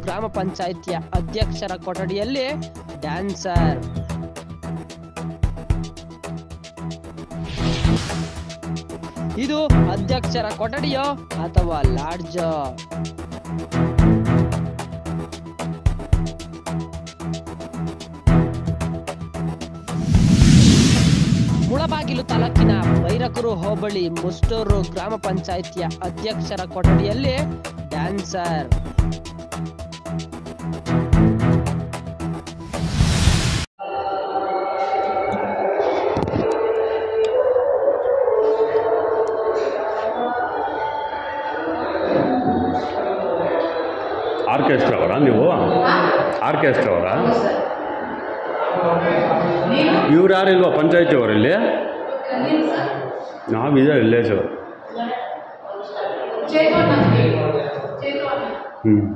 ಗ್ರಾಮ ಪಂಚಾಯಿತಿಯ ಅಧ್ಯಕ್ಷರ ಕೊಠಡಿಯಲ್ಲಿ ಡ್ಯಾನ್ಸರ್ ಇದು ಅಧ್ಯಕ್ಷರ ಕೊಠಡಿಯೋ ಅಥವಾ ಲಾಡ್ಜೋ ಮುಳಬಾಗಿಲು ತಾಲೂಕಿನ ಬೈರಕೂರು ಹೋಬಳಿ ಮುಷ್ಟೂರು ಗ್ರಾಮ ಪಂಚಾಯಿತಿಯ ಅಧ್ಯಕ್ಷರ ಕೊಠಡಿಯಲ್ಲಿ ಡ್ಯಾನ್ಸರ್ ಆರ್ಕೆಸ್ಟ್ರಾ ಅವರಾ ನೀವು ಆರ್ಕೆಸ್ಟ್ರಾ ಅವರಾ ಇವ್ರು ಯಾರಿಲ್ವಾ ಪಂಚಾಯತಿ ಅವರಲ್ಲಿ ನಾವಿದೆ ವಿಲೇಜು ಹ್ಞೂ